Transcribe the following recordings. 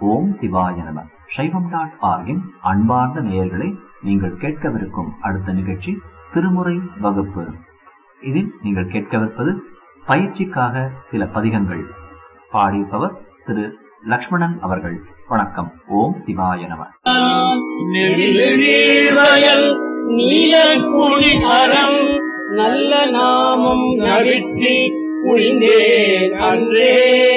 ஓம் சிவாய நம சைவம் டாட் ஆர்கின் அன்பார்ந்த நேயர்களை நீங்கள் கேட்கவிருக்கும் அடுத்த நிகழ்ச்சி திருமுறை வகுப்பு இதில் நீங்கள் கேட்கவிருப்பது பயிற்சிக்காக சில பதிகங்கள் பாடியிருப்பவர் திரு லக்ஷ்மணன் அவர்கள் வணக்கம் ஓம் சிவாய நம நெடுநீழ்வயல் நீலக்குடி அறம் நல்ல நாமம் நவிற்றி புரிந்தேன் அன்றே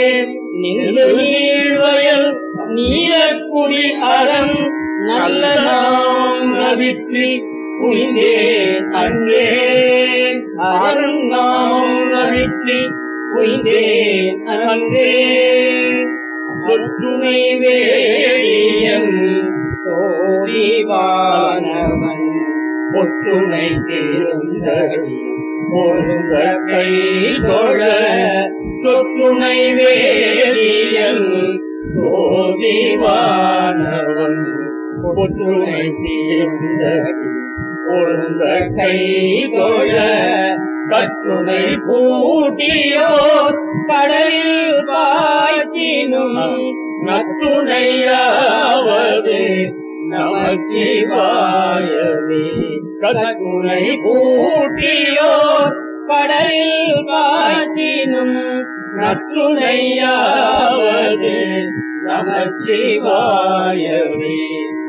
நெடுநீழ்வயல் நீலக்குடி அறம் நல்ல நாமம் நவிற்றி புரிந்தேன் அன்றே அறம் நாமம் நவிற்றி புரிந்தேன் அன்றே ஒற்றுமை வேடியன் சோதிவானவன் ஒற்றுமை தேர்ந்தடி பொருந்த கை தொழ சொற்றுணை வேதியன் சோதிவானவன் ஒற்றுமை தேர்ந்தடி பொருந்த கை தொழ கற்றுணை பூட்டியோர் கடலில் பாய்ச்சினும் நற்றுணையாவது நமச்சிவாயவே கற்றுணை பூட்டியோர் கடலில் பாய்ச்சினும் நற்றுணையாவது நமச்சிவாயவே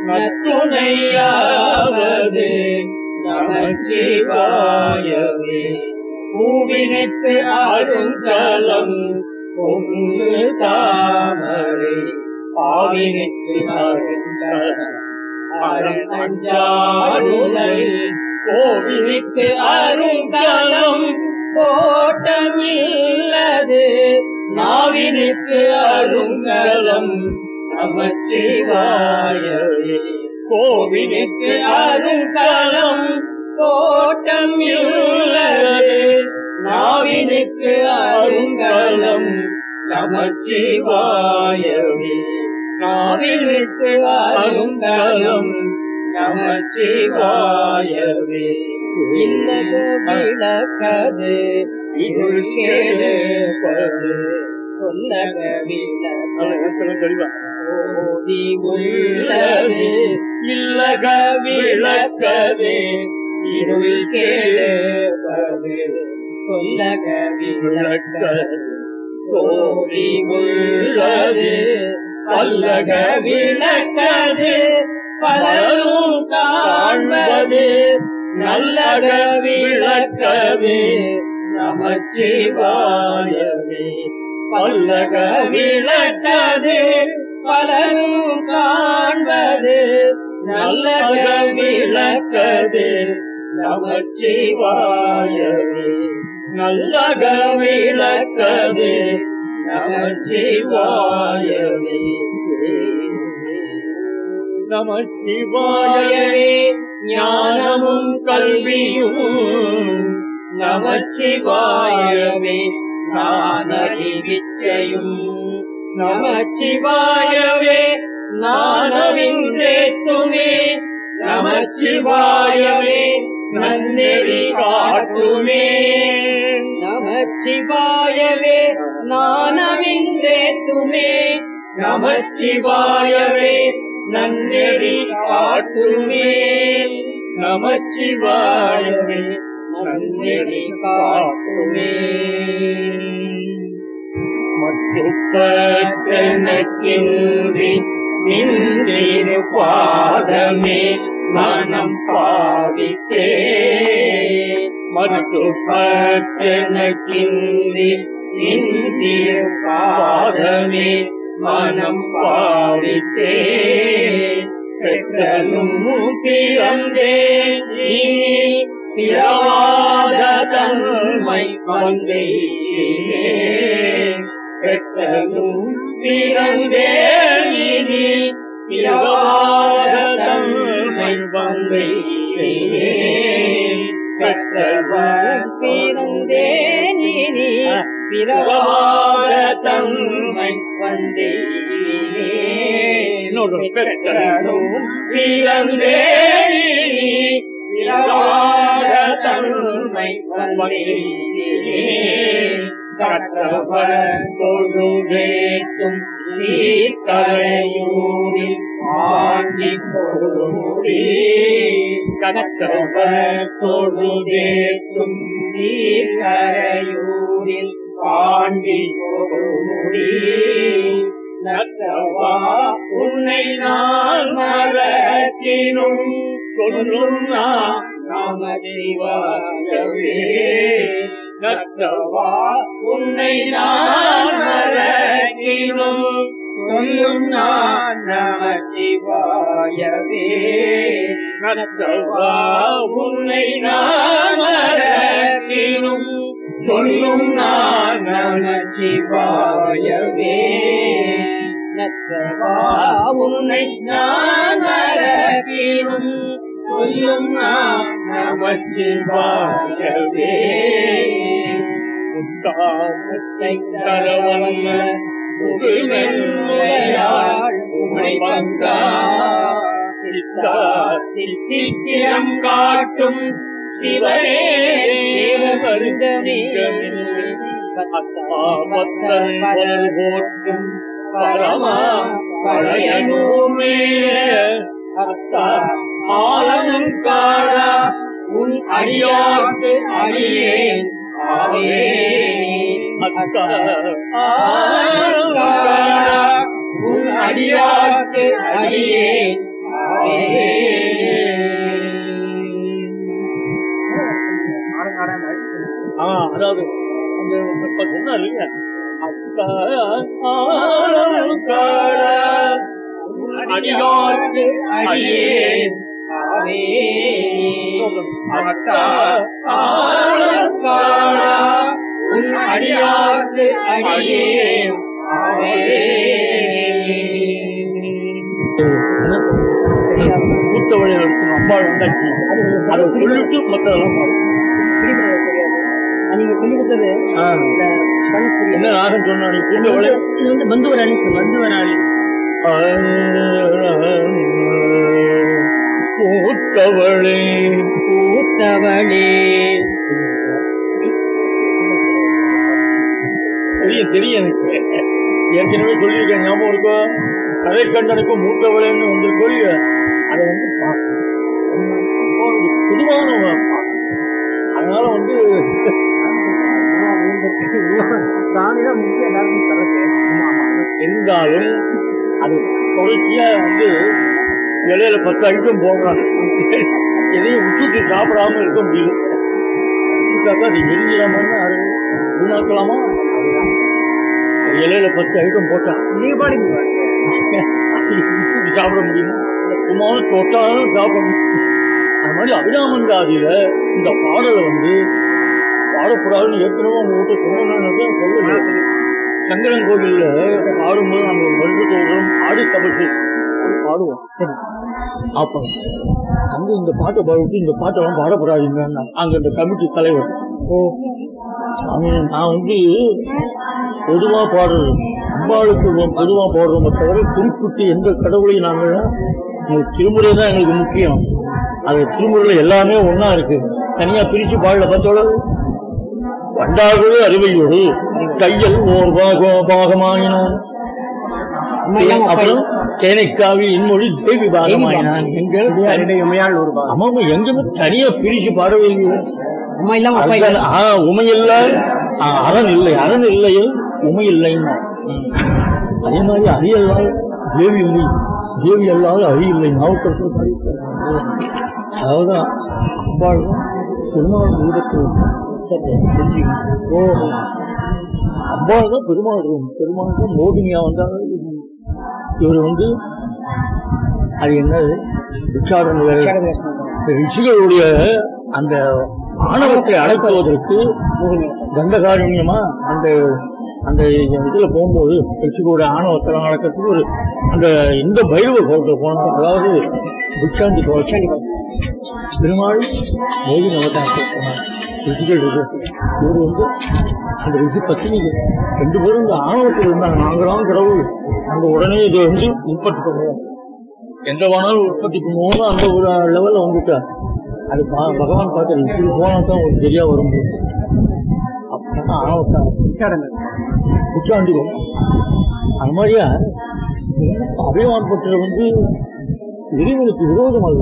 நற்றுணையாவது நமச்சிவாயவே பூவினைத்து ஆடும் தலம் பொங்கு தாமரை பாவினைத்து ஆடும் தலம் அஞ்சாடுதல் கோவிலுக்கு அருந்தலம் கோட்டம் இல்லது நாவினுக்கு அருங்கலம் நமச்சிவாயவே கோவிலுக்கு அருங்கலம் கோட்டம் இல்லது நாவினுக்கு அருங்கலம் நமச்சிவாயவே நாவினுக்கு அருங்கலம் நமச்சிவாயவே இல்லது விளக்கது இருள் கேளுப்பது சொல்லக விளக்கோதி உள்ளது இல்லக விளக்கது இருள் கேளுப்பது சொல்லக விளக்கது சோதி உள்ளது பல்லக விளக்கது பலரும் காண்பது நல்லக விளக்கது நமச்சிவாயவே பல்லக விளக்கது பலரும் காண்பது நல்லக விளக்கது நமச்சிவாயவே நல்லக விளக்கது நமச்சிவாயவே நமச்சிவாயவே ஞானமும் கல்வியும் நமச்சிவாயவே நானறிவிச்சையும் நமச்சிவாயவே நானவின்றேத்துமே நமச்சிவாயவே நன்னெறி காட்டுமே நமச்சிவாயவே நானவின்றேத்துமே நமச்சிவாயவே நன்னெறி காட்டுமே நமச்சிவாயவே நன்னெறி காட்டுமே மற்றுப்பற்றனக்கின்றி நின்றிரு பாதமே மனம் பாவித்தே மற்றுப்பற்றனக்கின்றி நின்றிரு பாதமே மனம் பாவித்தே பெற்றலும் பிறந்தேன் இனி பிறவாத தன்மை வந்தேனே பெற்றலும் பிறந்தேன் இனி பிறவாத தன்மை வந்தேனே பெற்றவன் பிறந்தேன் இனி பிறவாத தன்மை வந்தேனே பெற்றலும் பிறந்தேன் இனி பிறவாத தன்மை வந்தேனே கற்றவர் தொழுதேத்தும் சீர்கரையூரில் ஆண்டி பொருளி கற்றவர் தொழுதேத்தும் சீர்கரையூரில் ஆண்டி பொருளி நற்றவா உன்னை நான் மறக்கினும் சொல்லும் நான் நாம சிவாயவே நற்றவா உன்னை நான் மறக்கினும் சொல்லும் நான் நம சிவாயவே நற்றவா உன்னை நான் மறக்கினும் சொல்லும் நான் நம சிவாயவே நற்றவா உன்னை நான் மறக்கினும் சொல்லும் நான் நம சிவாயவே முத்தாமத்தை தரவல்ல புகழ்மென்மையாள் உமை பங்கா சித்தா சித்திரம் காட்டும் சிவரே போற்றும் பரமா பழையனூமே அத்தா ஆலமும் காடா உன் அடியாக்கு அடியேன் ஆவே அத்தா ஆலமும் காடா உன் அடியாக்கு அடியேன் ஆவே ஆ, அதாவது அந்த இப்ப சொன்னார் இல்லையா அத்தா ஆலமும் காடா உன் அடியார்க்கு அடியேன் ஆவே அத்தா ஆலங்காடா உன் அடியார்க்கு அடியேன் ஆவே மூத்தவழி இருக்கும் அம்பாள் வந்தாச்சு அதை சொல்லிட்டு மற்றதெல்லாம் பாருங்க. நீங்க சொல்லி கொடுத்தது ஆ, இந்த பணப்புரிய என்ன ராகம் சொன்னா நீ புரிஞ்சவளே இது வந்து பந்துவராளி பந்துவராளி மூத்தவளே பூத்தவளே தெரியும் தெரியும் எனக்கு ஏற்கனவே சொல்லியிருக்கேன் ஞாபகம் இருக்கோ கதை கண்டனுக்கும் மூத்தவளேன்னு வந்திருக்கோ இல்லையா அதை வந்து பார்க்கணும். ஒரு பொதுவான பார்க்கணும். அதனால வந்து சாமிதான் முக்கிய எல்லாருக்கும் தரது இருந்தாலும் அது தொடர்ச்சியா வந்து இலையில பத்து ஐட்டம் போடுறாங்க எதையும் உச்சுட்டு சாப்பிடாம இருக்க முடியல உச்சுட்டாக்கா அது எரிஞ்சிடாமன்னு அது வீணாக்கலாமா அதுதான். ஒரு இலையில பத்து ஐட்டம் போட்டா நீங்க பாடுங்க அது உச்சுட்டு சாப்பிட முடியுமா சும்மா தொட்டாலும் சாப்பிட முடியும் அது மாதிரி அபிராமன் காதியில இந்த பாடலை வந்து பாடக்கூடாதுன்னு ஏற்கனவே உங்க வீட்டை சொல்லணும்னு சொல்லல சங்கரன் கோவில்ல பாடும்போது நம்ம வருஷத்தோறும் ஆடி தபசு பாடுவோம் சரி அப்ப அங்க இந்த பாட்டை பாடிட்டு இந்த பாட்டெல்லாம் பாடப்படாதீங்க அங்க இந்த கமிட்டி தலைவர் ஓ சாமி நான் வந்து பொதுவா பாடுறது அம்பாளுக்கு பொதுவா பாடுறோமே தவிர குறிப்பிட்டு எந்த கடவுளையும் நாங்கள் எங்க திருமுறை தான் எங்களுக்கு முக்கியம் அது திருமுறையில எல்லாமே ஒண்ணா இருக்கு தனியா பிரிச்சு பாடல பார்த்தோட வண்டாகுது அறிவையோடு கையல் ஓர் பாக பாகமாயினான் அப்புறம் தேனைக்காவி இன்மொழி தேவி பாகமாயினான் எங்கள் உமையாள் ஒரு பாகம் அம்மா எங்குமே தனியா பிரிச்சு பாடவே இல்லையே அம்மா இல்லாம அப்பா அதுதான், ஆ, உமையில்ல ஆ, அரண் இல்லை அரண் இல்லையில் உமை இல்லைன்னா அதே மாதிரி அரியல்லால் தேவி உமை தேவி அல்லாத அரி இல்லை நாவுக்கரசர் பாடியிருக்கார். அதாவது அம்பாள் பெருமாள் ரூபத்தில் சரி சரி, தெரிஞ்சுக்கணும். ஓ அம்பாள் தான் பெருமாள் ரூபம் பெருமாள் தான் மோகினியா வந்தாங்க இவர் வந்து அது என்னது உச்சாரண வேலை இந்த ரிஷிகளுடைய அந்த ஆணவத்தை அடக்குவதற்கு கண்டகாரண்யமா அந்த அந்த இதுல போகும்போது ரிஷிகளுடைய ஆணவத்தை அடக்கிறதுக்கு ஒரு அந்த இந்த பைரவ கோலத்துல போனோம் அதாவது பிக்ஷாந்தி கோலம் பெருமாள் மோதி நவதாரத்தை போனார் ரிஷிகள் இருக்கு இவர் வந்து அந்த ரிஷி பத்தினிக்கு ரெண்டு பேரும் இந்த ஆணவத்தில் இருந்தாங்க நாங்களாம் கடவுள் அந்த உடனே இதை வந்து உற்பத்தி பண்ணுவோம் எங்க வேணாலும் உற்பத்தி பண்ணுவோம் அந்த ஒரு லெவல்ல வந்துட்டார் அது பா- பகவான் பார்த்தாரு இப்படி போனா தான் ஒரு சரியா வரும் அப்ப உச்சாண்டி வரும் அது மாதிரியா அபிமானப்பட்டர் வந்து இறைவனுக்கு விரோதம் அல்ல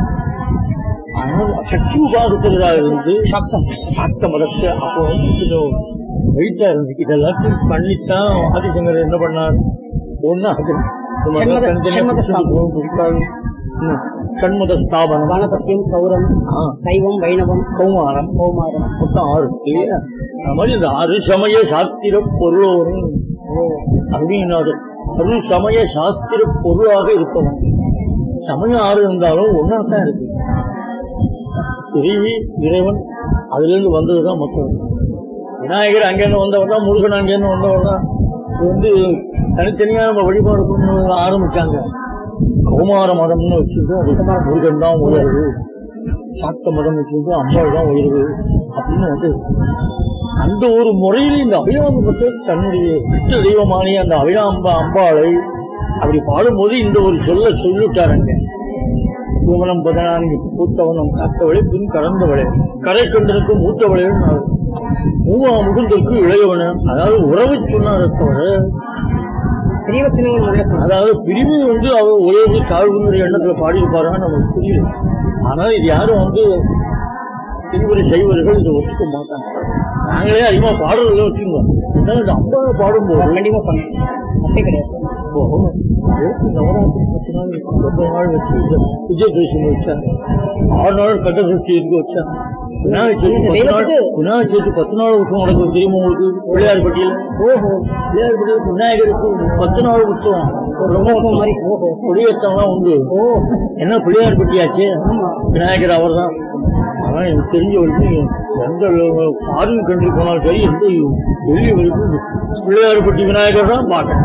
ஆனால் சக்தி உபாதத்தினராக இருந்து சக்தம் சக்த மதத்தை அப்போ வந்து கொஞ்சம் வெயிட்டா இருந்து இதெல்லாத்தையும் பண்ணித்தான் ஆதிசங்கர் என்ன பண்ணார் ஒன்னா சண்மத- சண்மத ஸ்தாபனம். சண்மத ஸ்தாபனம் கணபத்தியம் சௌரம் ஆ, சைவம் வைணவம் கௌமாரம் கௌமாரம் மொத்தம் ஆறு இல்லையா அது மாதிரி இந்த ஆறு சமய சாஸ்திர பொருளோரும் அப்படின்னு அது அரு சமய சாஸ்திர பொருளாக இருப்பவன் சமயம் ஆறு இருந்தாலும் ஒன்னா தான் இருக்கு இறைவி இறைவன் அதுல இருந்து வந்ததுதான் மொத்தம் விநாயகர் அங்கேருந்து வந்தவர் தான் முருகன் அங்கேருந்து வந்தவர் தான் இது வந்து தனித்தனியா நம்ம வழிபாடு பண்ண ஆரம்பிச்சாங்க கௌமார மதம்னு வச்சுட்டு அது முருகன் தான் உயர்வு சாத்த மதம் வச்சுட்டு அம்பாள் தான் உயர்வு அப்படின்னு வந்து அந்த ஒரு முறையில் இந்த அபிராமப்பட்டு தன்னுடைய இஷ்ட தெய்வமானிய அந்த அபிராம்ப அம்பாளை அப்படி பாடும்போது இந்த ஒரு சொல்ல சொல்லிட்டாருங்க பூமனம் பதினான்கு பூத்தவனம் காத்தவளை பின் கடந்தவளை கரை கண்டனுக்கு மூத்தவளை மூவா முகுந்திற்கு இளையவன அதாவது உறவு சொன்னாரே தவிர பெரிய வச்சனங்கள் முதல்ல சொன்னார் அதாவது பிரிவு வந்து அவர் உயர்வு தாழ்வுங்கிற எண்ணத்துல பாடியிருப்பாருன்னு நமக்கு புரியல ஆனால் இது யாரும் வந்து திருவரை செய்வர்கள் இதை ஒத்துக்க மாட்டாங்க நாங்களே அதிகமா பாடுறதுல வச்சுக்கோங்க ஏன்னா இந்த அம்பாவை பாடும்போது கண்டிப்பா பண்ணேன் அப்பே கிடையாது சார் இப்போ எடுத்து நவராத்திரி பத்து நாள் ரொம்ப நாள் வச்சு இந்த விஜயதசமி வச்சாங்க ஆறு நாள் கட்ட சஷ்டி இருக்கு வச்சாங்க விநாயகர் சதுர்த்தி பத்து நாள் விநாயகர் சதுர்த்தி பத்து நாள் உற்சவம் நடக்கும் தெரியுமா உங்களுக்கு பிள்ளையார்பட்டியில் ஓஹோ பிள்ளையார்பட்டியில் விநாயகருக்கு பத்து நாள் உற்சவம் ஒரு பிரம்மோற்சவம் மாதிரி ஓஹோ கொடியேற்றம்லாம் உண்டு ஓ என்ன பிள்ளையார்பட்டியாச்சு ஆமா விநாயகர் அவர் தான் ஆனா எனக்கு தெரிஞ்ச வரைக்கும் எந்த ஃபாரின் கண்ட்ரி போனாலும் சரி எந்த வெளியே வரைக்கும் பிள்ளையார்பட்டி விநாயகர் தான் பார்க்கணும்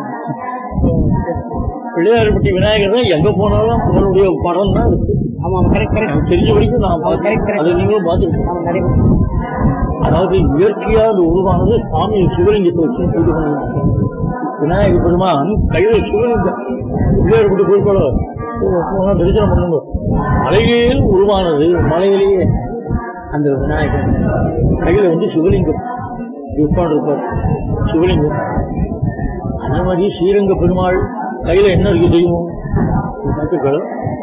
பிள்ளையார்பட்டி விநாயகர் தான் எங்க போனாலும் அவருடைய படம் தான் இருக்கு ஆமா ஆமா கரெக்ட் கரெக்ட் எனக்கு தெரிஞ்ச வரைக்கும் நான் correct, correct. பார்த்தேன் அதை நீங்களும் பார்த்துருக்கீங்க ஆமா நிறைய அதாவது இயற்கையா அது உருவானது சுவாமி சிவலிங்கத்தை வச்சு பூஜை பண்ணுவாங்க விநாயகர் பெருமான் கையில சிவலிங்கம் பிள்ளையார்பட்டி போய்க்கோளோ தரிசனம் பண்ணுங்க மலையில் உருவானது மலையிலேயே அந்த விநாயகர் கையில வந்து சிவலிங்கம் உட்காந்துருப்பார் சிவலிங்கம் அதே மாதிரி ஸ்ரீரங்க பெருமாள் கையில என்ன இருக்கு தெரியுமோ பார்த்துக்கள்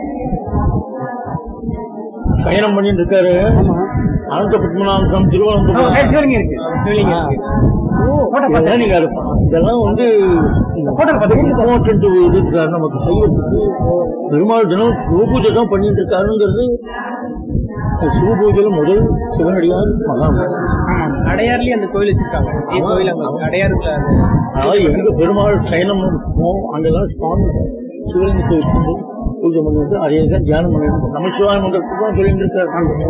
சயனம் பண்ணிட்டு இருக்காரு அனந்த பத்மநாபம் திருவனந்தபுரம் சிவலிங்கம் இருக்கு சிவலிங்கம் இருக்கு ஓ போட்டோ இதெல்லாம் நீங்க அது பா- இதெல்லாம் வந்து போட்டோ பார்த்து இம்பார்ட்டன்ட் இது இருக்காரு நமக்கு செய்யறதுக்கு பெருமாள் தினம் சிவபூஜை தான் பண்ணிட்டு இருக்காருங்கிறது சிவபூஜையில முதல் சிவனடியார் மகாவிஷ்ணு அடையார்லயே அந்த கோயில் வச்சிருக்காங்க இதே கோயில் அங்க அடையாறுல அதாவது எங்க பெருமாள் சயனம் இருக்குமோ அங்கெல்லாம் சுவாமி சிவலிங்கத்தை வச்சு பூஜை பண்ணிட்டு அதே தான் தியானம் பண்ணிட்டு நம்ம சிவாய மந்திரத்துக்கு தான் சொல்லிட்டு இருக்காரு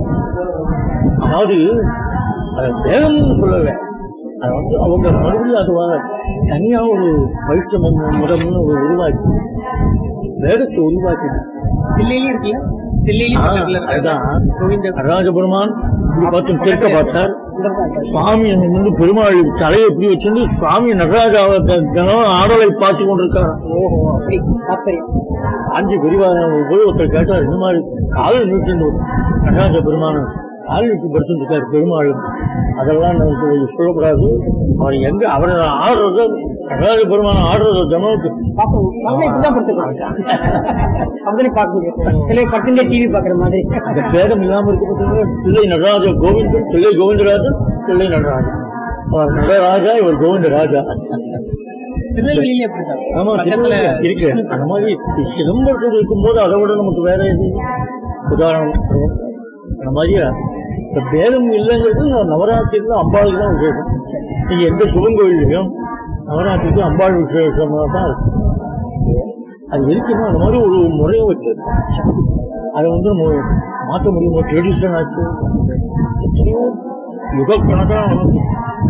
அதாவது அது வேகம்னு சொல்லல அது வந்து அவங்க மறுபடியும் அது வ- தனியா ஒரு வைஷ்ணவ மதம்னு ஒரு உருவாக்கி வேதத்தை உருவாக்கி தில்லையிலயும் இருக்குல்ல தில்லையிலயும் பக்கத்துல இருக்கு. அதுதான் கோவிந்த நடராஜபெருமான் இப்படி பார்த்து தெற்க பார்த்தார் இந்த தான் இருக்கு. சுவாமி வந்து பெருமாள் தலையை இப்படி வச்சிருந்து சுவாமி நடராஜாவை த- தினம் ஆடலை பார்த்து கொண்டிருக்கார் ஓஹோ அப்படி தாத்பரியம் ஆஞ்சி பெரியவா போய் ஒருத்தர் கேட்டார் இந்த மாதிரி காலில் நீட்டு நடராஜ பெருமான கால் நீட்டு படுத்துட்டு இருக்காரு பெருமாள் அதெல்லாம் நமக்கு சொல்லக்கூடாது அவர் எங்க அவரை ஆடுறத நடராஜ பெருமான ஆடுறத தினமுக்கு பாப்போம் நாங்களே இப்படிதான் படுத்துக்கிறோம் அப்படியே பார்க்க முடியும் சில பட்டுந்தே டிவி பாக்குற மாதிரி அந்த பேதம் இல்லாம இருக்கப்பட்டது பிள்ளை நடராஜ கோவிந்தன் பிள்ளை கோவிந்தராஜன் பிள்ளை நடராஜன் அவர் நடராஜா இவர் கோவிந்தராஜா திருநெல்வேலியிலே அப்படிதான் ஆமா பக்கத்துல திருநெல்வேலி இருக்கு அந்த மாதிரி சிதம்பரத்தில் இருக்கும்போது அதை விட நமக்கு வேற எது உதாரணம் அந்த மாதிரியா இந்த பேதம் இல்லைங்கிறது இந்த நவராத்திரியில் அம்பாளுக்கு தான் விசேஷம் நீங்க எந்த சிவன் கோயிலையும் நவராத்திரிக்கு அம்பாள் விசேஷமா தான் இருக்கும் அது இருக்குன்னா அந்த மாதிரி ஒரு முறையை வச்சு அதை வந்து நம்ம மாற்ற முடியும் ஒரு ட்ரெடிஷன் ஆச்சு எத்தனையோ யுக கணக்கான நமக்கு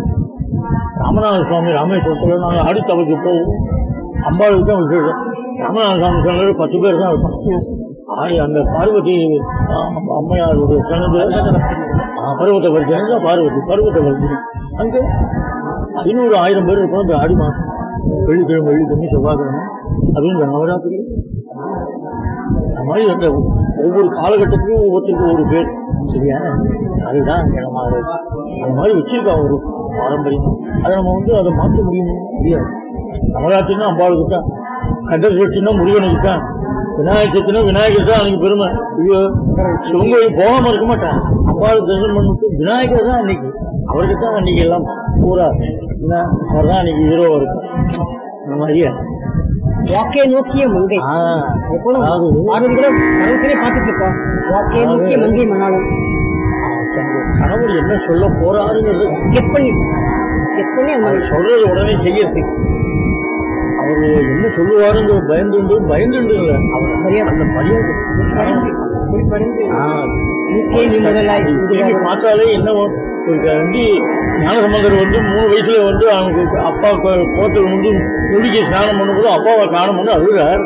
ராமநாத சுவாமி ராமேஸ்வரத்தில் நாங்கள் ஆடி தவச்சு போவோம் அம்பாளுக்கு தான் விசேஷம் ராமநாத சுவாமி சொன்னது பத்து பேர் தான் இருப்பாங்க ஆடி அந்த பார்வதி ஆம், அம்மையாருடைய சொன்னது பருவத்தை வர்ஜனை பார்வதி பருவத்தை வர்ஜனை அங்கே ஐநூறு ஆயிரம் பேர் இருப்போம் இந்த ஆடி மாதம் வெள்ளிக்கிழமை வெள்ளிக்கிழமை செவ்வாய்க்கிழமை அதுவும் இந்த நவராத்திரி அந்த மாதிரி அந்த ஒவ்வொரு காலகட்டத்திலும் ஒவ்வொருத்தருக்கும் ஒரு பேர் சரியா அதுதான் இங்க நம்ம அது அந்த மாதிரி வச்சிருக்கோம் ஒரு பாரம்பரியம் அதை நம்ம வந்து அதை மாற்ற முடியும் முடியாது நவராத்திரினா அம்பாளுக்கு தான் கந்த சஷ்டினா முருகனுக்கு தான் விநாயகர் சதுர்த்தினா விநாயகர் தான் அன்னைக்கு பெருமை ஐயோ சிவன் கோயில் போகாம இருக்க மாட்டான் அம்பாள் தரிசனம் பண்ணிட்டு விநாயகர் தான் அன்னைக்கு அவருக்கு தான் அன்னைக்கு எல்லாம் பூரா அவர் தான் அன்னைக்கு ஹீரோ இருக்கும் அந்த மாதிரியா வாக்கே நோக்கிய மங்கை ஆ, எப்போதும் அதாவது பார்வதி கூட கரவசனே பார்த்துட்டு இருக்கோம் வாக்கே நோக்கிய மங்கை மன்னாலும் தன்னுடைய கணவர் என்ன சொல்ல போறாருங்கிறது கெஸ் பண்ணி கெஸ் பண்ணி அந்த அவர் சொல்றது உடனே செய்யறது அவர் என்ன சொல்லுவாருங்கிற பயந்துண்டு பயந்துண்டு இல்ல அவர் மரியாதை அந்த மரியாதை குறிப்பறிந்து ஆ, மூக்கே நீ முதலாய் திரும்பி பார்த்தாலே என்ன ஒரு வந்து ஞானசம்பந்தர் வந்து மூணு வயசுல வந்து அவங்க அப்பா கோ- கோத்தில் வந்து முடிக்க ஸ்நானம் பண்ணும்போது அப்பாவை காணும் பண்ணி அழுகிறார்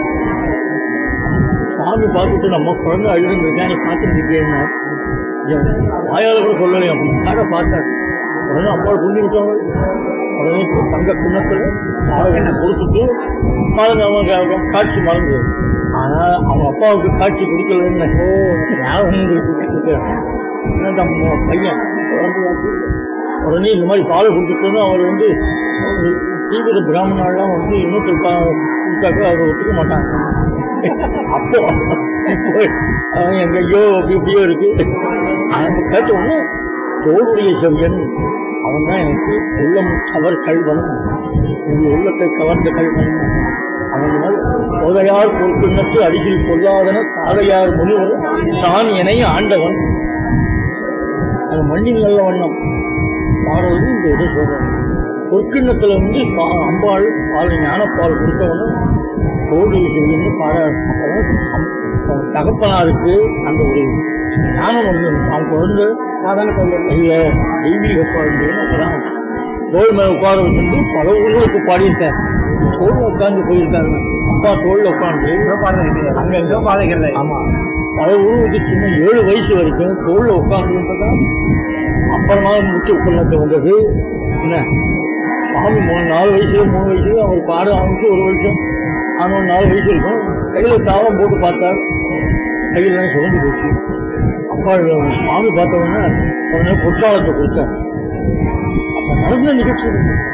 சாமி பார்த்துட்டு நம்ம குழந்தை அழுதுன்னு இருக்கேன் நீ பார்த்துட்டு இருக்கேன்னா வாயால கூட சொல்லலையா அப்படின்னு பார்த்தார் உடனே அப்பாவை புள்ளி விட்டவங்க உடனே தங்க கிண்ணத்துல பாலகனை கொடுத்துட்டு மறந்து அவங்க அவங்க காட்சி மறந்து ஆனா அவங்க அப்பாவுக்கு காட்சி கொடுக்கலன்னு ஞாபகம் கொடுத்துட்டு நம்ம பையன் குழந்தை வந்து உடனே இந்த மாதிரி பாலை கொடுத்துட்டு அவர் வந்து ஒரு தீவிர பிராமணாலாம் வந்து இன்னொருத்தர் பா- கொடுத்தாக்க அவர் ஒத்துக்க மாட்டாங்க அப்போ இப்போ அவன் எங்கேயோ அப்படி இப்படியோ இருக்கு அவங்க கேட்ட உடனே தோளுடைய செவியன் அவன் தான் எனக்கு உள்ளம் கவர் கல்வன் உங்கள் உள்ளத்தை கவர்ந்த கல்வன் அவன் இந்த மாதிரி போதையார் பொறுப்பினற்று அடிசில் கொள்ளாதன தாதையார் முனிவர் தான் எனை ஆண்டவன் அந்த மண்ணின் நல்ல வண்ணம் பாடுறது இந்த இதை சொல்றாங்க பொற்கிண்ணத்துல வந்து சா- அம்பாள் பால் ஞானப்பால் கொடுத்தவன தோடு செய்யன்னு பாட அப்பதான் அம்- அவன் தகப்பனாருக்கு அந்த ஒரு ஞானம் வந்து அவன் குழந்தை சாதாரண குழந்தை இல்ல தெய்வீக குழந்தைன்னு அப்பதான் தோல் மேல உட்கார வச்சுட்டு பல ஊர்களுக்கு பாடியிருக்காரு தோல் உட்கார்ந்து போயிருக்காரு அப்பா தோல்ல உட்காந்து அங்க எங்க பாதைகள் ஆமா பல ஊருக்கு சின்ன ஏழு வயசு வரைக்கும் தோல்ல உட்காந்துதான் அப்புறமா முத்து உப்பள்ளத்தை வந்தது என்ன சுவாமி மூணு நாலு வயசுல மூணு வயசுல அவர் பாட ஆரம்பிச்சு ஒரு வருஷம் ஆனா நாலு வயசு இருக்கும் கையில தாவம் போட்டு பார்த்தார் கையில சுரந்து போச்சு அப்பா சுவாமி பார்த்தவொடனே உடனே பொற்றாளத்தை கொடுத்தார் அப்ப நடந்த நிகழ்ச்சி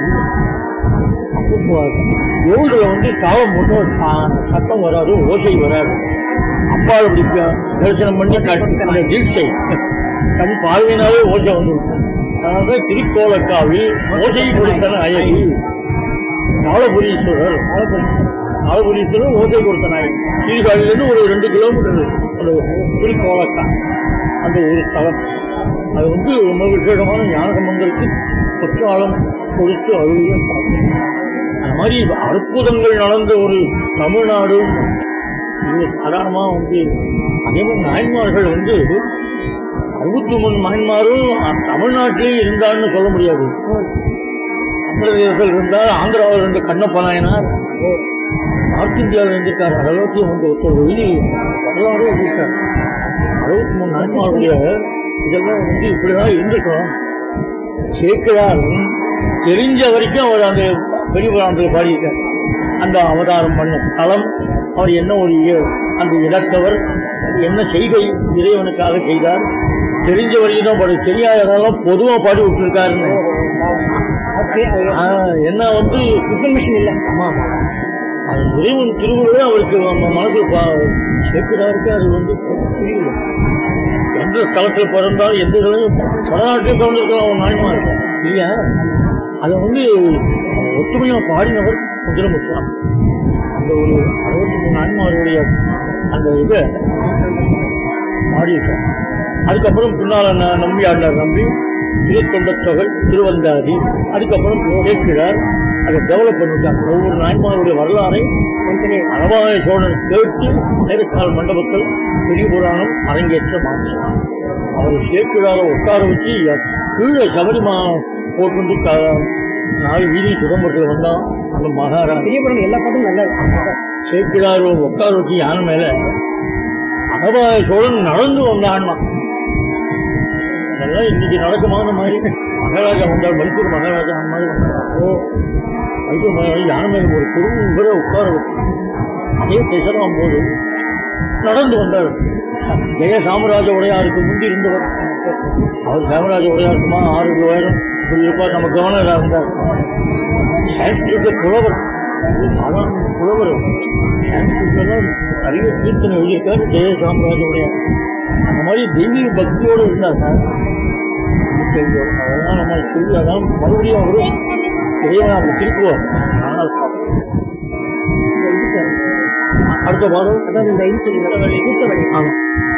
யோகில வந்து தாவம் போட்டு ச- சத்தம் வராது ஓசை வராது அப்பா அப்படி ப- தரிசனம் பண்ணி கண் அந்த தீட்சை கண் பார்வையினாலே ஓசை வந்துடும் அதனால திருக்கோலக்காவில் ஓசை கொடுத்தன அயகி நாளபுரீஸ்வரர் நாளபுரீஸ்வரர் ஓசை கொடுத்த நாயகி சீர்காழிலிருந்து ஒரு ரெண்டு கிலோமீட்டர் அந்த திருக்கோலக்கா அந்த ஒரு ஸ்தலம் அது வந்து ரொம்ப விசேஷமான ஞானசம்பந்தருக்கு குற்றாலம் கொடுத்து அழுகிய ஸ்தலம் அந்த மாதிரி அற்புதங்கள் நடந்த ஒரு தமிழ்நாடு இது சாதாரணமா வந்து அதே மாதிரி நாயன்மார்கள் வந்து அறுபத்தி மூணு நாயன்மாரும் தமிழ்நாட்டிலேயே இருந்தான்னு சொல்ல முடியாது தமிழகத்தில் இருந்தால் ஆந்திராவில் இருந்த கண்ணப்ப நாயனார் நார்த் இந்தியாவில் இருந்திருக்காரு அறுபத்தி வந்து ஒருத்தர் எழுதி வரலாறு எழுதியிருக்காரு அறுபத்தி மூணு நாயன்மாருடைய இதெல்லாம் வந்து இப்படிதான் இருந்திருக்கோம் சேக்கிழாரும் தெரிஞ்ச வரைக்கும் அவர் அந்த பெரிய புராணத்தில் பாடியிருக்கார் அந்த அவதாரம் பண்ண ஸ்தலம் அவர் என்ன ஒரு இய- அந்த இடத்தவர் என்ன செய்கை இறைவனுக்காக செய்தார் தெரிஞ்ச வரைக்கும் தான் பாடு தெரியாததெல்லாம் பொதுவா பாடி விட்டுருக்காருன்னு ஆ, என்ன வந்து இன்ஃபர்மேஷன் இல்ல ஆமா ஆமா. அது இறைவன் திருவுருவே அவருக்கு நம்ம மனசுல பா- சேர்க்கிறாருக்கு அது வந்து புரியல எந்த ஸ்தலத்துல பிறந்தாலும் எந்த இதுலையும் வடநாட்டிலும் பிறந்திருக்கலாம் அவன் நாயமா இருக்கும் இல்லையா அதை வந்து ஒற்றுமையா பாடினவர் சுந்தரமுசாமி அந்த ஒரு அறுபத்தி மூணு நாயன்மாருடைய அந்த இதை பாடியிருக்கார் அதுக்கப்புறம் பின்னால ந- நம்பி ஆண்டார் நம்பி திருத்தொண்ட தொகை திருவந்தாதி அதுக்கப்புறம் கேட்கிறார் அதை டெவலப் பண்ணிட்டாங்க ஒவ்வொரு நாயன்மாருடைய வரலாறை அழகாய சோழன் கேட்டு நேரக்கால் மண்டபத்தில் பெரிய புராணம் அரங்கேற்றமாச்சு அவர் சேர்க்கிறார உட்கார வச்சு ய- கீழே சபரிமா போட்டு க- நாலு வீதி சிதம்பரத்தில் வந்தான் அந்த மகாராஜா பெரிய படம் எல்லா பாட்டும் நல்லா இருக்கு சேக்கிழார் உட்கார வச்சு யானை மேல அழகாய சோழன் நடந்து வந்தான்னா இதெல்லாம் இன்னைக்கு நடக்குமான மாதிரி மகாராஜா வந்தார் மைசூர் மகாராஜா அந்த மாதிரி வந்தார் அப்போ மைசூர் மகாராஜா யானை மேல ஒரு குறும்புற உட்கார வச்சு அதே பேசலாம் போது நடந்து வந்தார் ஜெய சாமராஜ உடையாருக்கு முந்தி இருந்தவர் அவர் சாமராஜ உடையாருக்குமா ஆறு ரூபாயிரம் இப்படி இருப்பார் நம்ம கவர்னராக இருந்தார் சான்ஸ்கிருத புலவர் சாதாரண புலவர் சான்ஸ்கிருத்ல நிறைய கீர்த்தனை எழுதியிருக்காரு ஜெய சாமராஜ உடையார் அந்த மாதிரி தெய்வீக பக்தியோடு இருந்தார் சார் அதெல்லாம் நம்ம சொல்லி அதான் மறுபடியும் அவரு இறைவன் அப்படி திருப்புவார் ஆனால் இது சார் அடுத்த பாடம் அதான் இந்த இது சொல்லி கூத்தவழி ஆமா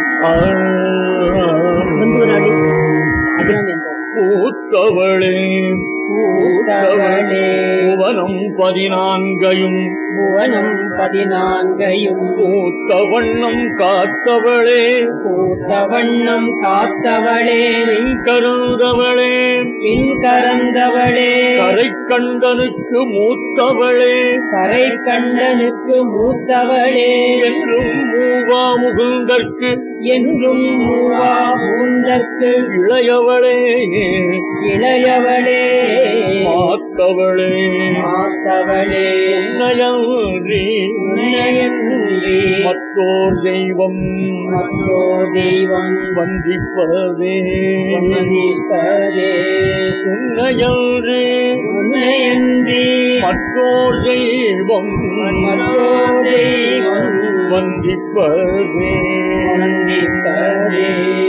வந்து நாடி அபிராமி அந்த பூத்தவளே பூத்தவளே புவனம் பதினான்கையும் புவனம் பதினான்கையும் பூத்த வண்ணம் காத்தவளே பூத்த வண்ணம் காத்தவளே கருந்தவளே பின் கரந்தவளே கரை கண்டனுக்கு மூத்தவளே கரை கண்டனுக்கு மூத்தவளே என்றும் மூவா முகுந்தற்கு என்றும் மூவா பூந்தற்கு இளையவளே இளையவளே மாத்தவளே மாத்தவளே நயன்றி உன்னையன்றி மற்றோர் தெய்வம் மற்றோ தெய்வம் வந்திப்பதே வந்திப்பதே உன்னையன்றி உன்னையன்றி மற்றோர் தெய்வம் மற்றோ தெய்வம் வந்திப்பதே வந்திப்பதே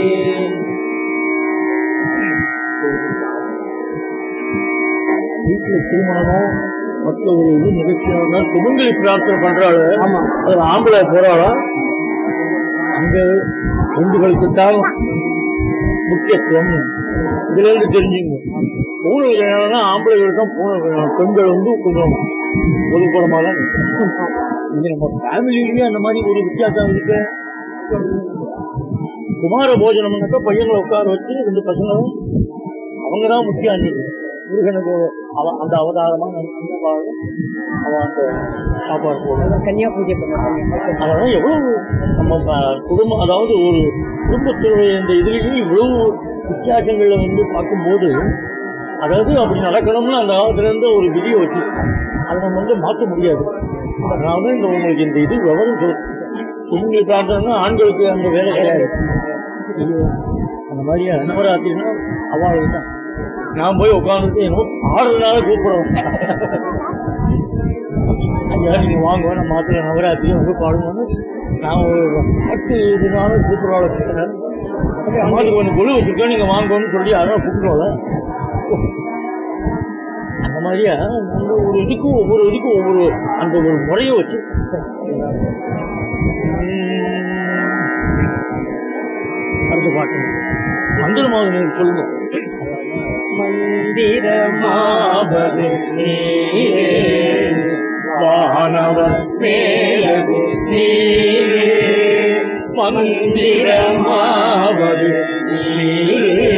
வீட்டுல திருமணமோ மற்ற ஒரு இது நிகழ்ச்சியாக சுமங்கலி பிரார்த்தனை பண்றாள் ஆமா அதுல ஆம்பளை போறாளா அங்க பெண்களுக்கு தான் முக்கியத்துவம் இதுல இருந்து தெரிஞ்சுங்க பூனை கல்யாணம்னா ஆம்பளைகள் தான் பூனை கல்யாணம் பெண்கள் வந்து கொஞ்சம் ஒதுக்கூடமா தான் நிற்கும். இங்க நம்ம ஃபேமிலியிலேயே அந்த மாதிரி ஒரு வித்தியாசம் இருக்கு குமார போஜனம்னாக்கா பையங்களை உட்கார வச்சு ரெண்டு பசங்களும் அவங்க தான் முக்கியம் அன்னைக்கு முருகனுக்கு அவன் அந்த அவதாரமா நினைச்சு அவன் அந்த சாப்பாடு போடுறான் கன்னியா பூஜை பண்ணுவாங்க அதெல்லாம் எவ்வளவு நம்ம ப- குடும்பம் அதாவது ஒரு குடும்பத்தினுடைய இந்த இதுலேயும் இவ்வளவு வித்தியாசங்களை வந்து பார்க்கும்போது அதாவது அப்படி நடக்கணும்னு அந்த காலத்துல இருந்து ஒரு விதியை வச்சு அதை நம்ம வந்து மாற்ற முடியாது அதனால தான் இந்த உங்களுக்கு இந்த இது விவரம் சொல்லு சுமங்கலி பிரார்த்தனை ஆண்களுக்கு அந்த வேலை கிடையாது இது அந்த மாதிரி நவராத்திரினா அவளுக்கு தான் நான் போய் உட்காந்துட்டு என்னமோ ஆறுதலால கூப்பிடுறோம் ஐயா நீங்க வாங்க நம்ம மாத்திரை நவராத்திரி வந்து பாடுவோம்னு நான் ஒரு பத்து இதனால கூப்பிடுவாள் கேட்டேன் அம்மாவுக்கு கொஞ்சம் குழு வச்சிருக்கோம் நீங்க வாங்கன்னு சொல்லி யாரும் கூப்பிடுவாள் அந்த மாதிரியா நம்ம ஒரு இதுக்கும் ஒவ்வொரு இதுக்கும் ஒவ்வொரு அந்த ஒரு முறையை வச்சு உம், அடுத்த பாட்டு மந்திரமாக நீங்க சொல்லுங்க மந்திரமாவது நீரே வானவர் மேலது நீரே மந்திரமாவது நீரே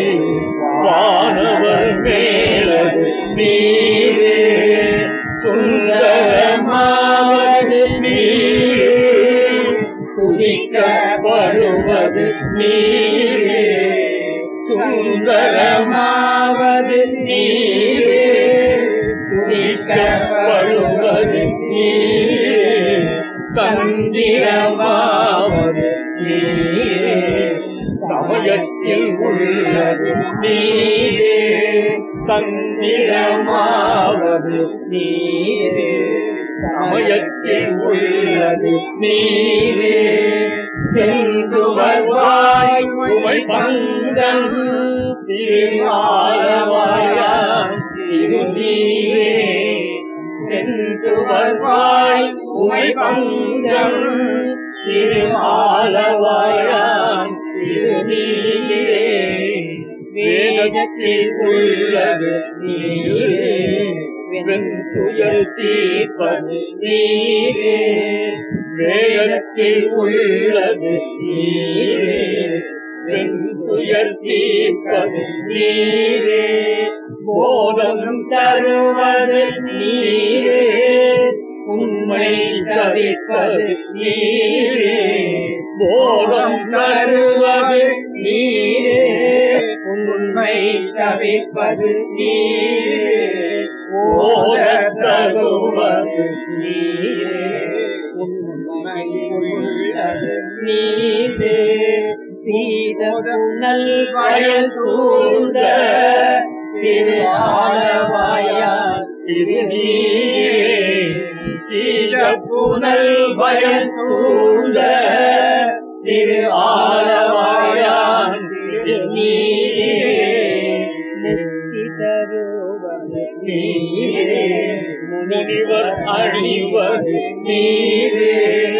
வானவர் மேலது நீரே சுந்தரமாவது நீரே துதிக்கப்படுவது நீரே சுந்தரமாவது நீரே துதிக்கப்படுவது நீரே தந்திரமாவது நீரே சமயத்தில் உள்ளது நீரே தந்திரமாவது நீரே சமயத்தில் உள்ளது நீரே சென்று வருவாய் உமை பங்கன் திருமாலவாயான் திரு நீரே சென்று வருவாய் உமை பங்கன் திருமாலவாயான் திரு நீரே வேதத்தில் உள்ளது நீரே வெண்துயர் தீர்ப்பது நீரே வேதத்தில் உள்ளது நீரே வெண்துயர் தீர்ப்பது நீரே போதம் தருவது நீரே உண்மை தவிப்பது நீரே போதம் தருவது நீரே உண்மை தவிர்ப்பது நீரே ஓதத் தருவது நீரே உண்மை உள்ளது நீரே சீத புனல் வயல் சூழ்ந்த திரு ஆலவாயா திரு நீரே சீத புனல் வயல் சூழ்ந்த திரு ஆலவாயான் திரு நீரே நெத்தி தருவது நீரே முனிவர் அழிவது நீரே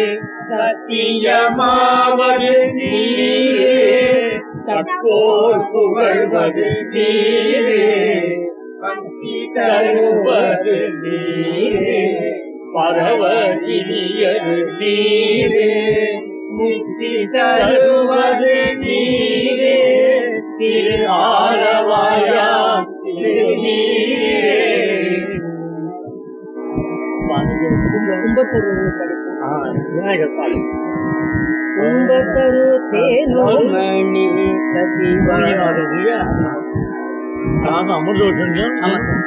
சத்தியமாவது நீரே தற்போர் புகழ்வது நீரே பக்தி தருவது நீரே பரவதியது நீரே முக்தி தருவது நீரே திரு ஆலவாயா திரு நீரே கும்பத்தரு படிக்கும் ஆ, விநாயகர் பாடல் கும்பத்தரு தேனோமணி கசிவா புரியாது இல்லையா? ஆமா அமிர்தோஷன் ஆமா சார்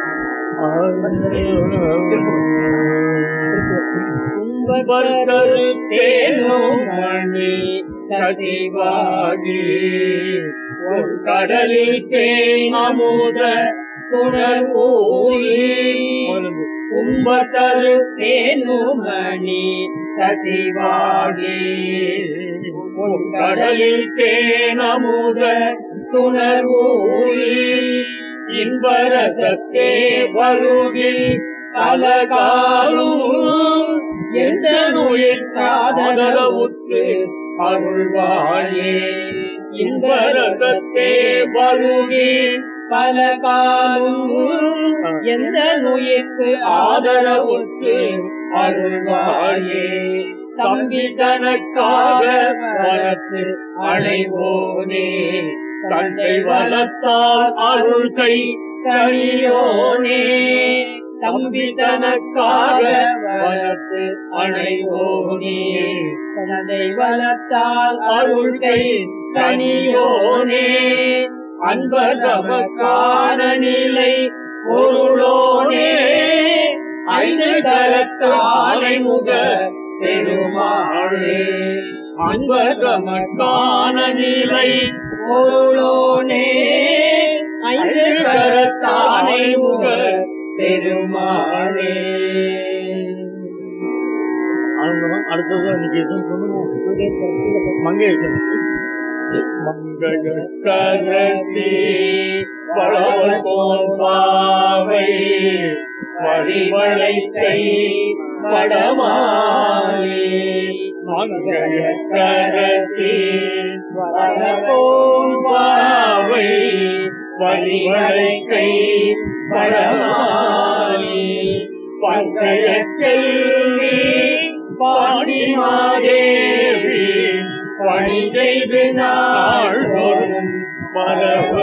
கும்பத்தரு தேனோமணி கசிவாகி ஒரு கடலில் தேன் அமுத துணர்வூரி கும்பத்தரு தேனுமணி கசிவாகி உன் கடலில் தேனமுத துணர்வூரி இன்பரசத்தே வருகில் அலகாலும் எந்த நோயில் காதலவுற்று அருள்வாயே இன்பரசத்தே வருகில் பல காலும் எந்த நோய்க்கு ஆதரவுற்று அருள்வாயே தம்பி தனக்காக வளர்த்து அடைவோனே தந்தை வளர்த்தால் அருள் கை கனியோனே தம்பி தனக்காக வளர்த்து அணைவோனே தந்தை வளர்த்தால் அருள் கை கனியோனே அன்பதமக்கான நிலை பொருளோனே ஐந்து கரத்தாலை முக பெருமாளே அன்பதமக்கான நிலை பொருளோனே ஐந்து கரத்தானை முக பெருமாளே ஆனந்தம் அடுத்தது இன்னைக்கு எதுவும் சொல்லுவோம் மங்கேஷ் மங்களக்கரசி பழபாவை வழிவளைத்தை படமாயி மங்களக்கரசி பழபாவை வழிவளைக்கை படமாயி பங்கைய செல்வி பாடிமாதேவி பணி செய்து நாள்தோறும் பரவ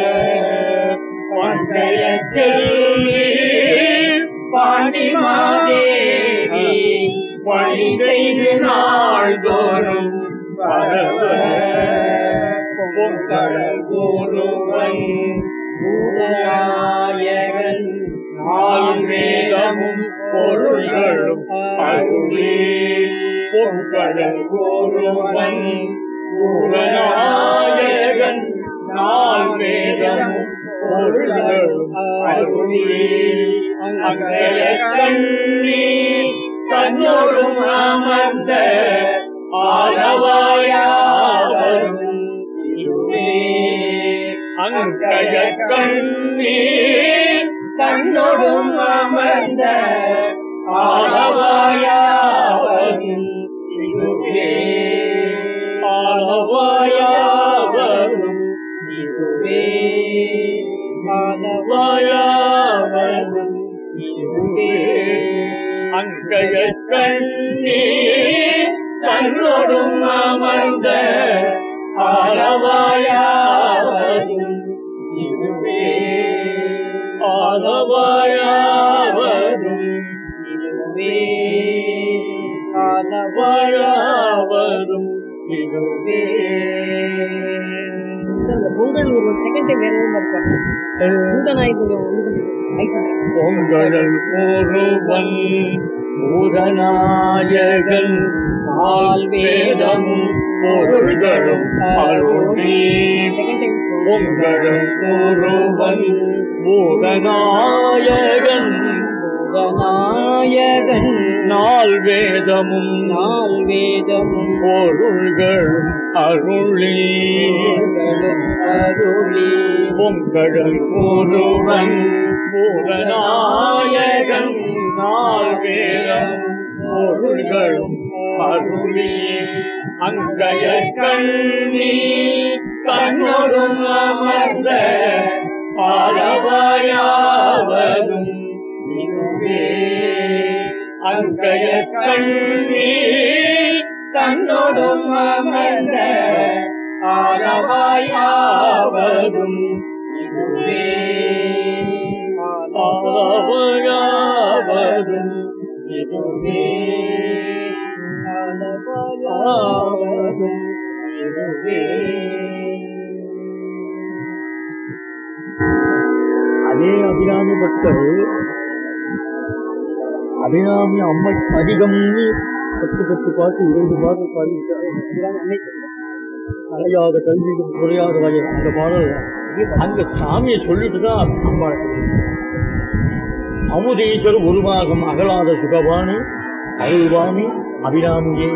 பண்டைய செல்வி பாண்டிமாதேவி பணி செய்து நாள்தோறும் பரவ பொங்கல் கூறுவன் பூதநாயகன் நாள் வேதமும் பொருள்களும் அருளே பொங்கல் கூறுவன் பூதநாயகன் நாள் வேதமும் பொருள்களும் அருளே அங்கய கண்ணி தன்னோடும் அமர்ந்த ஆலவாயாவரும் இதுவே அங்கய கண்ணி தன்னோடும் அமர்ந்த ஆலவாயாவரும் இதுவே ஆலவாயாவரும் இதுவே ஆலவாயாவரும் இதுவே அங்கய கண்ணி தன்னோடும் அமர்ந்த ஆலவாயாவரும் இதுவே ஆலவாயாவரும் இதுவே ஆலவாயாவரும் இதுவே பொங்கல் ஒரு செகண்ட் டைம் வேற எதுவும் இருப்பாங்க இந்த நாய் கொஞ்சம் இது பண்ணி hide பண்றேன். பொங்கழல் ஒருவன் பூதநாயகன் ஆல்வேதமும் பொருள்களும் அருளே Second time பொங்கழல் ஒருவன் பூதநாயகன் நாயகன் நால் வேதமும் நாள் வேதமும் பொருள்களும் அருளே அருளி பொங்கழல் ஒருவன் பூதநாயகன் நால் வேதம் பொருள்களும் அருளே அங்கைய கண்ணி கண்ணொடும் அமர்ந்த பாலவாயாவதும் இதுவே அங்கைய கண்ணி தன்னோடும் அமர்ந்த ஆரவாயாவதும் இதுவே ஆரவாயாவதும் இதுவே ஆரவாயாவதும் இதுவே அதே அபிராமி பக்தர் அபிராமி அம்மை அதிகம்னு பத்து பத்து பாட்டு இருபது பாட்டு பாடிட்டாரு அலையாத கல்வியும் குறையாத வகை அந்த பாடல் அங்க சாமியை சொல்லிட்டு தான் அம்பாள் அமுதீஸ்வர உருவாகும் அகலாத சுகபாணி அருள்வாமி அபிராமியே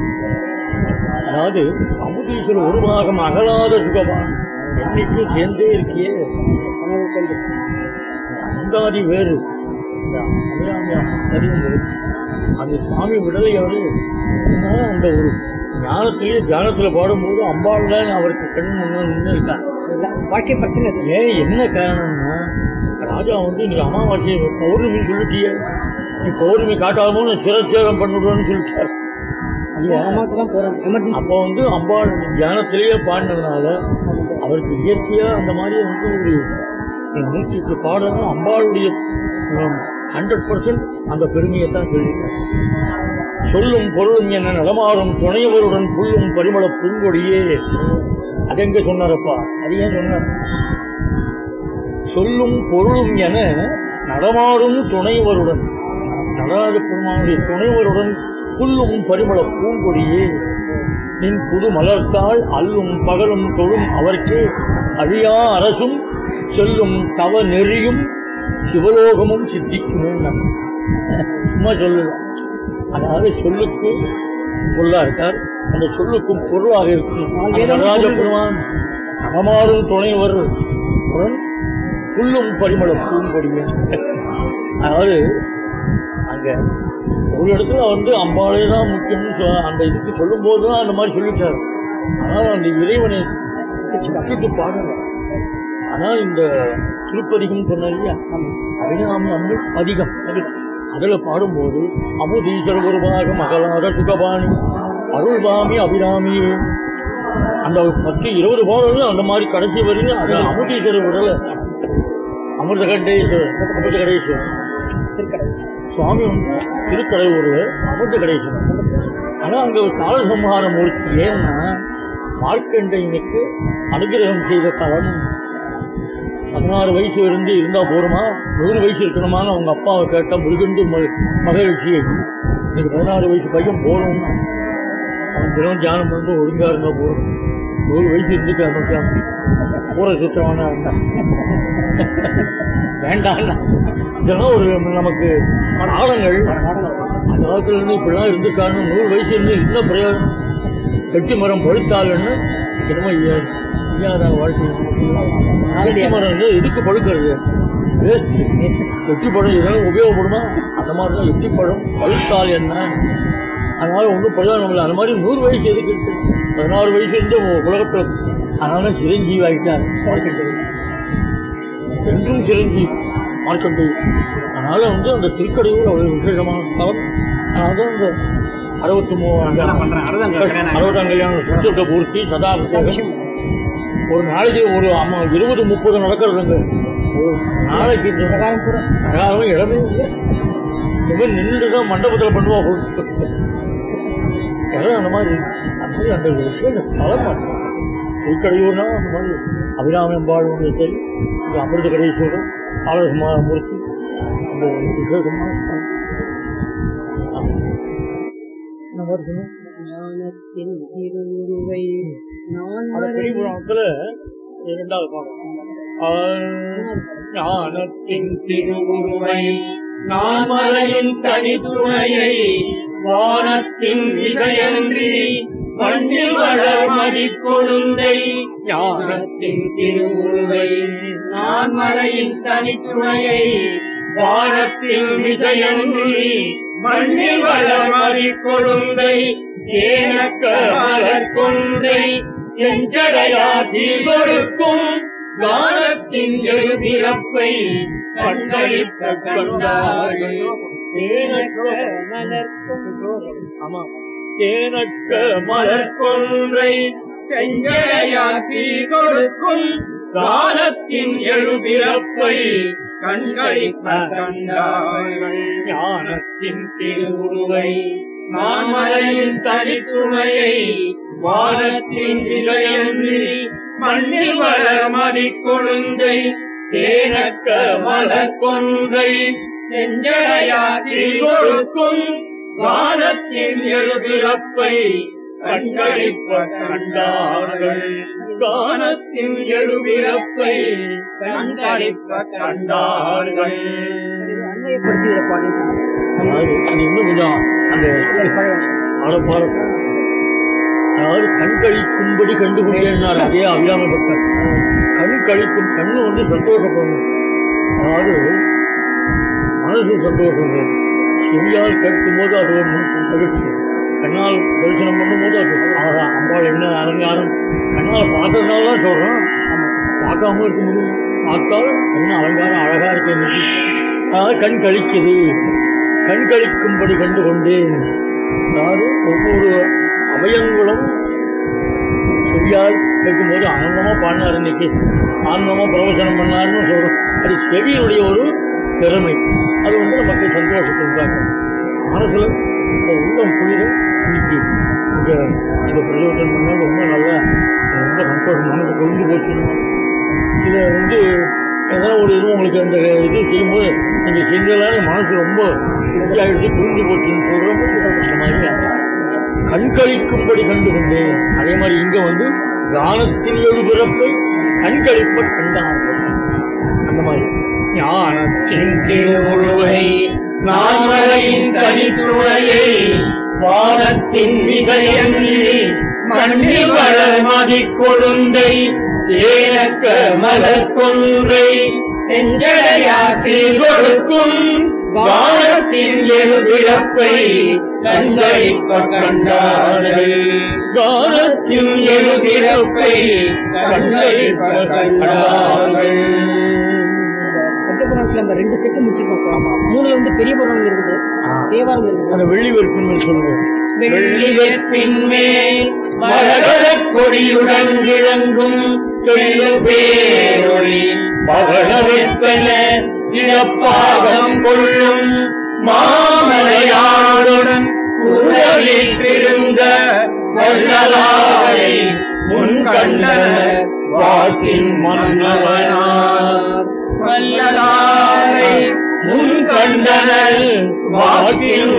அதாவது அமுதீஸ்வர உருவாகம் அகலாத சுகபாணி என்னைக்கும் சேர்ந்தே இருக்கியே சென்று அந்தாதி வேறு இந்த அபிராமி பதிவும் வேறு அந்த சுவாமி விடலை அவரு என்ன அந்த ஒரு ஞானத்திலேயே தியானத்துல பாடும்போது அம்பாள் தான் அவருக்கு கண் முன்ன நின்று இருக்காங்க வாழ்க்கை பிரச்சனை அது ஏன் என்ன காரணம்னா ராஜா வந்து நீ அமாவாசை பௌர்ணமி சொல்லிட்டியே நீ பௌர்ணமி காட்டாமோ நான் சிரச்சேதம் பண்ணிடுவேன்னு சொல்லிட்டார் இல்லையா? அம்மாவுக்கு தான் போறாங்க எமர்ஜென்சி அப்போ வந்து அம்பாள் தியானத்திலேயே பாடினதுனால அவருக்கு இயற்கையா அந்த மாதிரி வந்து ஒரு நூற்றி எட்டு பாடலும் அம்பாளுடைய ஹண்ட்ரட் பர்சன்ட் அந்த பெருமையை தான் சொல்லியிருக்காங்க சொல்லும் பொருளும் என்ன நடமாறும் துணையவருடன் புல்லும் பரிமள பூங்கொடியே அது எங்க சொன்னாரப்பா அது ஏன் சொன்னார் சொல்லும் பொருளும் என நடமாடும் துணைவருடன் நடராஜ பெருமானுடைய துணைவருடன் புல்லும் பரிமள பூங்கொடியே நின் புது மலர்த்தாள் அல்லும் பகலும் தொழும் அவர்க்கே அழியா அரசும் செல்லும் தவ நெறியும் சிவலோகமும் சித்திக்குமே சும்மா சொல்லல அதாவது சொல்லுக்கு சொல்லா இருக்கார் அந்த சொல்லுக்கும் பொருளாக இருக்கும் அந்த நடராஜ பெருமான் நடமாறும் துணைவர் உடன் புல்லும் பரிமள பூங்கொடியே அதாவது அங்க ஒரு இடத்துல வந்து அம்பாளே தான் முக்கியம்னு சொ- அந்த இதுக்கு சொல்லும் போது தான் அந்த மாதிரி சொல்லிட்டாரு ஆனால் அந்த இறைவனை சுற்றிட்டு பாடல ஆனால் இந்த திருப்பதிகம் சொன்ன இல்லையா அபிராமி அம்மு அதிகம் அதிகம் அதுல பாடும்போது அமுதீஸ்வர குருபாக மகளாத சுகபாணி அருள்பாமி அபிராமி அந்த பத்து இருபது பாடலும் அந்த மாதிரி கடைசி வரையும் அது அமுதீஸ்வரர் விடல அமிர்த கண்டேஸ்வரர் அமிர்த கடேஸ்வரர் சுவாமி வந்து திருக்கடையூர் அமிர்த கடேஸ்வரர் ஆனா அங்க ஒரு காலசம்ஹார மூர்த்தி ஏன்னா மார்க்கண்டையனுக்கு அனுகிரகம் செய்த தலம் பதினாறு வயசு இருந்து இருந்தா போருமா நூறு வயசு இருக்கணுமான்னு அவங்க அப்பாவை கேட்ட முருகண்டு ம- மகிழ்ச்சியை எனக்கு பதினாறு வயசு பையன் போகணும் அவன் தினம் தியானம் பண்ணி ஒழுங்கா இருந்தா போதும் நூறு வயசு இருந்துட்டு அவனுக்கு ஊரை சுத்தமான வேண்டாம் இதெல்லாம் ஒரு நமக்கு பாடங்கள் அந்த காலத்துல இருந்து இப்படிலாம் இருந்திருக்காருன்னு நூறு வயசு இருந்து என்ன பிரயோஜனம் கெட்டி மரம் பழுத்தாலுன்னு என்னமோ ஐயா- ஐயாத வாழ்க்கை கெட்டி மரம் வந்து எதுக்கு பழுக்கிறது வேஸ்ட் எட்டி பழம் ஏதாவது உபயோகப்படுமா அந்த மாதிரி தான் எட்டி பழம் பழுத்தால் என்ன அதனால ஒன்றும் பிரயோஜனம் இல்லை அந்த மாதிரி நூறு வயசு எதுக்கு இருக்கு பதினாறு வயசு இருந்து உலகத்தில் அதனால சிரஞ்சீவி ஆகிட்டார் மார்க்கெட்டு என்றும் சிரஞ்சீவி மார்க்கெட்டு அதனால வந்து அந்த திருக்கடையூர் அவ்வளவு விசேஷமான ஸ்தலம் அதனால தான் இந்த அறுபத்தி மூணு அறுபதாம் கல்யாணம் சுற்றத்தை பூர்த்தி சதாபிஷேகம் ஒரு நாளைக்கு ஒரு அம்மா இருபது முப்பது நடக்கிறதுங்க ஒரு நாளைக்கு இந்த பிரகாரம் இடமே இல்லை இவன் நின்று தான் மண்டபத்தில் பண்ணுவா போட்டு இடம் அந்த மாதிரி அந்த மாதிரி அந்த விசேஷ தலம் அது. திருக்கடையூர்னா அந்த மாதிரி அபிராமம்பாளுடைய சரி இந்த அமிர்த கடேஸ்வரர் ஆலோசமாக மூர்த்தி அந்த விசேஷமான ஸ்தலம் ஆமா. என்ன மாதிரி சொன்னோம் ஞானத்தின் திருவுருவை நான் அந்த பெரிய புராணத்துல இரண்டாவது பாடம் ஆஹ், ஞானத்தின் திருவுருவை நாமலையின் தனித்துணையை வானத்தின் விசையன்றி மண்ணில் வளர் மதிக்கொழுந்தை ஞானத்தின் திருவுருவை நான்மறையின் தனித்துணையை வானத்தின் விசையன்றி மண்ணில் வளர் மதிக்கொழுந்தை ஏனக்க மலர் கொன்றை செஞ்சடையார் சீர்கொடுக்கும் காலத்தின் எழுபிறப்பை கண்டளித்த கண்டார்கள் தேனற்ற ஆமா தேனக்க மலர் கொன்றை செஞ்சடையாசி கொடுக்கும் காலத்தின் எழுபிறப்பை கண்களித்த கண்டார்கள் ஞானத்தின் திருவுருவை மாமலையின் தனித்துணையை வானத்தின் திசையன்றி மண்ணில் வளர் மதிக்கொழுந்தை தேனக்க மலர் கொன்றை செஞ்சடையாசி கொடுக்கும் வானத்தின் எழுபிறப்பை கண்களிப்ப கண்டார்கள் கானத்தின் எழுபிறப்பை கண்களிப்ப கண்டார்கள் அன்மையப்படுத்திய பாடி சொன்னாங்க அதாவது அது இன்னும் கொஞ்சம் அந்த ஆழப்பாட அதாவது கண் கழிக்கும்படி கண்டுபிடிக்கிறார் அதே அபிராம பக்தர் கண் கழிக்கும் கண்ணு வந்து சந்தோஷப்படணும் அதாவது மனசு சந்தோஷம் வேணும். செவியால் கேட்கும் போது அது ஒரு மனசு மகிழ்ச்சி கண்ணால் தரிசனம் பண்ணும்போது அது ஆகா அம்பாள் என்ன அலங்காரம் கண்ணால் பார்த்ததுனால தான் சொல்றோம் பார்க்காம இருக்க முடியும் பார்த்தால் என்ன அலங்காரம் அழகா இருக்கு இன்னைக்கு. அதாவது கண் கழிக்குது கண் கழிக்கும்படி கண்டு கொண்டேன் அதாவது ஒவ்வொரு அவயங்களும் செவியால் கேட்கும்போது ஆனந்தமா பாடினார் இன்னைக்கு ஆனந்தமா பிரவசனம் பண்ணாருன்னு சொல்றோம் அது செவியினுடைய ஒரு திறமை அது வந்து நமக்கு சந்தோஷத்தை உண்டாக்கும் மனசுல இந்த உள்ளம் புரியுது இன்னைக்கு இந்த இந்த பிரயோஜனம் பண்ணா ரொம்ப நல்லா ரொம்ப சந்தோஷம் மனசு கொண்டு போச்சு இதை வந்து ஏதாவது ஒரு இது உங்களுக்கு அந்த இது செய்யும்போது நீங்க செஞ்சதால மனசு ரொம்ப திருப்தி ஆயிடுச்சு புரிஞ்சு போச்சுன்னு சொல்றப்போ கஷ்டமா இருக்கு கண்களிக்கும்படி கண்டு கொண்டேன் அதே மாதிரி இங்க வந்து கானத்தின் எழுபிறப்பை கண்களிப்ப கண்டார்கள் அந்த மாதிரி ஞானத்தின் திருவுருவை நாமலையின் தனித்துணையை வானத்தின் விசையன்றி மண்ணில் வளர் மதிக்கொழுந்தை தேனக்க மலர் கொன்றை செஞ்சடையாசி கொடுக்கும் வானத்தின் எழுபிழப்பை கண்களிப்ப கண்டார்கள் கானத்தின் எழுபிறப்பை கண்களிப்ப கண்டார்கள் பஞ்சபுராணத்துல அந்த ரெண்டு செட்டு முடிச்சிருக்கோம் சார் மூணுல வந்து பெரிய புராணம் இருக்குது தேவாரம் இருக்குது அந்த வெள்ளி வெறுப்புன்னு சொல்லுவோம் வெள்ளி வெற்பின் மேல் மரகதக் கொடியுடன் விளங்கும் தெள்ளு பேரொளி பகல வெற்பென இழப்பாகம் கொள்ளும் மாமலையாளுடன் உடலில் பிறந்த வள்ளலாரை முன் கண்டனர் வாட்டின் மன்னவனார் வள்ளலாரை முன் கண்டனர் வாட்டின்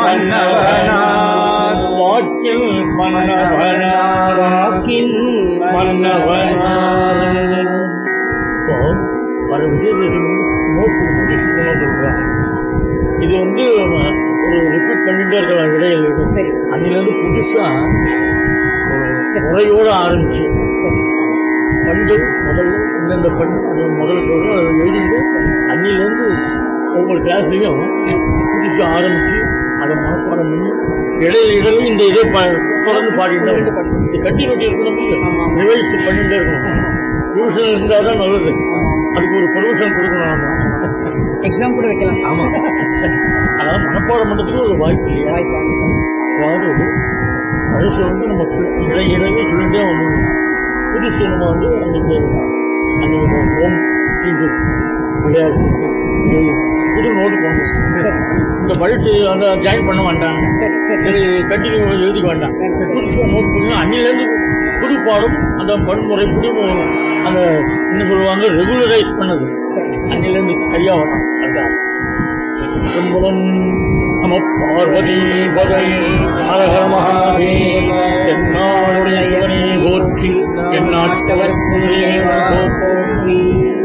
மன்னவனார் வாக்கில் மன்னவனார் வாக்கின் மன்னவனார் இப்போ வர விஜயதசமி நோட்டு புதுசு கொண்டு வந்திருக்கிறார். இது வந்து ஒரு ரிப்பீட் பண்ணிட்டே இருக்கலாம் இடையில சரி அன்னிலிருந்து புதுசா ஒரு முறையோட ஆரம்பிச்சு பண்கள் முதல்ல இந்தந்த பண் அது முதல்ல சொல்றோம் அதை எழுதிட்டு அன்னிலேருந்து ஒவ்வொரு கிளாஸ்லையும் புதுசா ஆரம்பிச்சு அதை மனப்பாடம் பண்ணி இடையில இடையில இந்த இதை ப- தொடர்ந்து பாடிட்டு இது கண்டினியூட்டி இருக்கணும் ரிவைஸ் பண்ணிட்டே இருக்கணும் டியூஷன் இருந்தால் தான் நல்லது அதுக்கு ஒரு பெர்மிஷன் கொடுக்கணும் நாம. எக்ஸாம் கூட வைக்கலாம் ஆமா அதாவது மனப்பாடம் பண்ணுறதுக்கு ஒரு வாய்ப்பு இல்லையா அதாவது பழசு வந்து நம்ம சொல்- இடை இடவே சொல்லிட்டே வரணும் புதுசு நம்ம வந்து அன்னைக்கு அன்னைக்கு ஹோம் தீங்கு விளையாடு இது புது நோட்டு போடணும் இந்த பழசு அந்த ஜாயின் பண்ண வேண்டாம் சரி சரி இது கண்டினியூ எழுதிக்க வேண்டாம் புதுசாக நோட் பண்ணி அன்னிலேருந்து புது பாடம் அந்த பன்முறை புது அந்த என்ன சொல்லுவாங்க ரெகுலரைஸ் பண்ணது அன்னிலிருந்து சரியா வரும் அதுதான் செம்பலம் நம பார்வதி பதை ஹரஹர மகாதேவ தென்னாடுடைய சிவனே போற்றி எந்நாட்டவர்க்கும் இறைவா போற்றி